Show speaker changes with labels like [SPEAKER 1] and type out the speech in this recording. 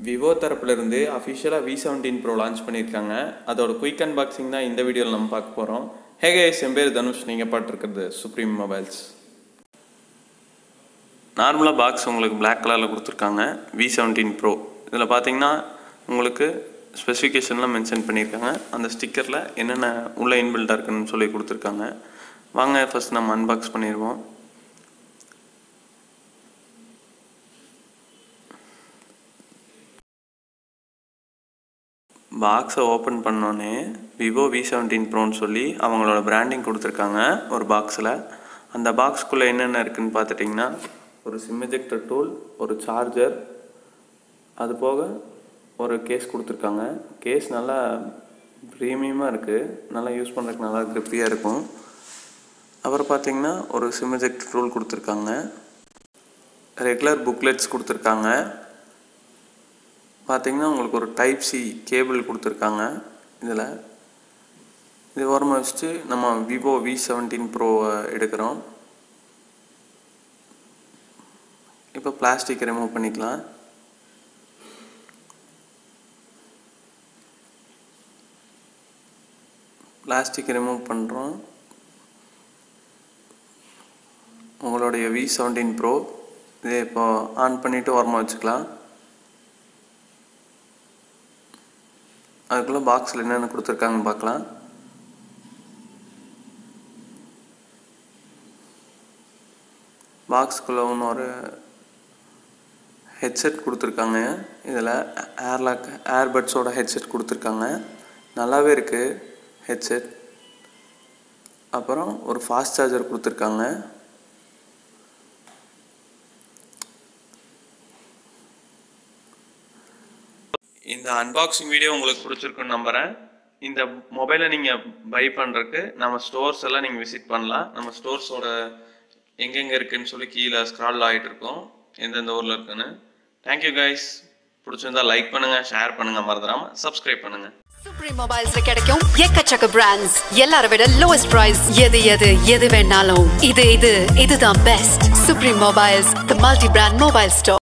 [SPEAKER 1] Vivo தரப்புலேருந்து அஃபிஷியலாக we seventeen bro launch பண்ணியிருக்காங்க அதோட குயிக் அன்பாக்சிங் தான் இந்த வீடியோவில் நம்ம பார்க்க போகிறோம் ஹே கைஸ் என் பேர் தனுஷ் நீங்கள் பார்த்துருக்கிறது சுப்ரீம் மொபைல்ஸ் நார்மலாக பாக்ஸ் உங்களுக்கு Black கலரில் கொடுத்துருக்காங்க வி செவன்டீன் ப்ரோ இதில் பார்த்தீங்கன்னா உங்களுக்கு ஸ்பெசிஃபிகேஷன்லாம் மென்ஷன் பண்ணியிருக்காங்க அந்த ஸ்டிக்கரில் என்னென்ன உள்ள இன்பில்டாக இருக்குன்னு சொல்லி கொடுத்துருக்காங்க வாங்க ஃபஸ்ட் நம்ம அன்பாக்ஸ் பண்ணிடுவோம் பாக்ஸை ஓப்பன் பண்ணோன்னே விவோ வி செவன்டீன் ப்ரோன்னு சொல்லி அவங்களோட பிராண்டிங் கொடுத்துருக்காங்க ஒரு பாக்ஸில் அந்த பாக்ஸ்க்குள்ளே என்னென்ன இருக்குன்னு பார்த்துட்டிங்கன்னா ஒரு சிம் எஜெக்டர் டூல் ஒரு சார்ஜர் அது போக ஒரு கேஸ் கொடுத்துருக்காங்க கேஸ் நல்லா ப்ரீமியமாக இருக்குது நல்லா யூஸ் பண்ணுறதுக்கு நல்லா கிரிப்பியாக இருக்கும் அப்புறம் பார்த்தீங்கன்னா ஒரு சிம் எஜெக்டர் டூல் கொடுத்துருக்காங்க ரெகுலர் புக்லெட்ஸ் கொடுத்துருக்காங்க பார்த்தீங்கன்னா உங்களுக்கு ஒரு டைப் சி கேபிள் கொடுத்துருக்காங்க இதில் இது ஓரமாக வச்சுட்டு நம்ம விவோ வி செவன்டீன் ப்ரோவை எடுக்கிறோம் இப்போ பிளாஸ்டிக் ரிமூவ் பண்ணிக்கலாம் பிளாஸ்டிக் ரிமூவ் பண்ணுறோம் உங்களுடைய வி செவன்டீன் ப்ரோ இதை இப்போ ஆன் பண்ணிவிட்டு ஓரமாக வச்சுக்கலாம் அதுக்குள்ளே பாக்ஸில் என்னென்ன கொடுத்துருக்காங்கன்னு பார்க்கலாம் பாக்ஸுக்குள்ளே இன்னொரு ஹெட்செட் கொடுத்துருக்காங்க இதில் ஏர்லாக் ஏர்பட்ஸோட ஹெட்செட் கொடுத்துருக்காங்க நல்லாவே இருக்குது ஹெட்செட் அப்புறம் ஒரு ஃபாஸ்ட் சார்ஜர் கொடுத்துருக்காங்க இந்த அன்பாக்சிங் வீடியோ உங்களுக்கு பிடிச்சிருக்குன்னு நம்புகிறேன் இந்த மொபைலை நீங்கள் பை பண்ணுறதுக்கு நம்ம ஸ்டோர்ஸ் எல்லாம் நீங்கள் விசிட் பண்ணலாம் நம்ம ஸ்டோர்ஸோட எங்கெங்கே இருக்குன்னு சொல்லி கீழே ஸ்க்ரால் ஆகிட்டு இருக்கோம் எந்தெந்த ஊரில் இருக்குன்னு தேங்க்யூ கைஸ் பிடிச்சிருந்தா லைக் பண்ணுங்கள் ஷேர் பண்ணுங்கள் மறந்துடாமல் சப்ஸ்கிரைப் பண்ணுங்கள்
[SPEAKER 2] சுப்ரீம் மொபைல்ஸ்ல கிடைக்கும் எக்கச்சக்க பிராண்ட்ஸ் எல்லார விட லோவஸ்ட் பிரைஸ் எது எது எது வேணாலும் இது இது இதுதான் best Supreme Mobiles the multi brand mobile store